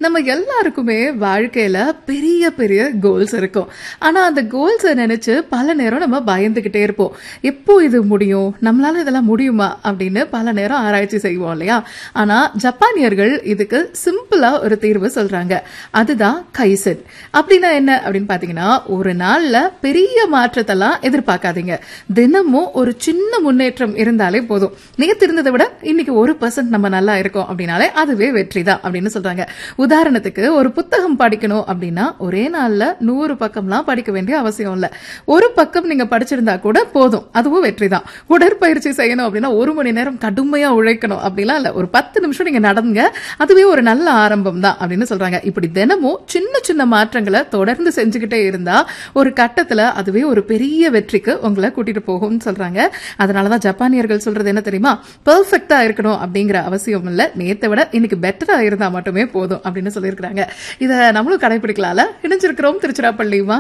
நம்ம எல்லாருக்குமே வாழ்க்கையில பெரிய பெரிய கோல்ஸ் இருக்கும் ஆனா அந்த கோல்ஸை நினைச்சு பல நேரம் நம்ம பயந்துகிட்டே இருப்போம் எப்போ இது முடியும் நம்மளால இதெல்லாம் முடியுமா அப்படின்னு பல நேரம் ஆராய்ச்சி செய்வோம் இல்லையா ஆனா ஜப்பானியர்கள் இதுக்கு சிம்பிளா ஒரு தீர்வு சொல்றாங்க அதுதான் கைசன் அப்படின்னா என்ன அப்படின்னு பாத்தீங்கன்னா ஒரு நாள்ல பெரிய மாற்றத்தெல்லாம் எதிர்பார்க்காதீங்க தினமும் ஒரு சின்ன முன்னேற்றம் இருந்தாலே போதும் நேத்து இருந்ததை விட இன்னைக்கு ஒரு பர்சன்ட் நம்ம நல்லா இருக்கோம் அப்படின்னாலே அதுவே வெற்றி தான் அப்படின்னு சொல்றாங்க உதாரணத்துக்கு ஒரு புத்தகம் படிக்கணும் அப்படின்னா ஒரே நாள்ல நூறு பக்கம்லாம் படிக்க வேண்டிய அவசியம் இல்ல ஒரு பக்கம் நீங்க படிச்சிருந்தா கூட போதும் அதுவும் வெற்றி தான் உடற்பயிற்சி செய்யணும் அப்படின்னா ஒரு மணி நேரம் கடுமையா உழைக்கணும் அப்படிலாம் இல்ல ஒரு பத்து நிமிஷம் நீங்க நடந்துங்க அதுவே ஒரு நல்ல ஆரம்பம் தான் அப்படின்னு சொல்றாங்க இப்படி தினமும் சின்ன சின்ன மாற்றங்களை தொடர்ந்து செஞ்சுக்கிட்டே இருந்தா ஒரு கட்டத்துல அதுவே ஒரு பெரிய வெற்றிக்கு உங்களை கூட்டிட்டு போகும்னு சொல்றாங்க அதனாலதான் ஜப்பானியர்கள் சொல்றது என்ன தெரியுமா பெர்ஃபெக்டா இருக்கணும் அப்படிங்கிற அவசியம் இல்ல நேத்தை விட இன்னைக்கு பெட்டரா இருந்தா மட்டுமே போதும் அப்படின்னு சொல்லியிருக்கிறாங்க இதை நம்மளும் கடைபிடிக்கலாம்ல இணைஞ்சிருக்கிறோம் திருச்சிராப்பள்ளி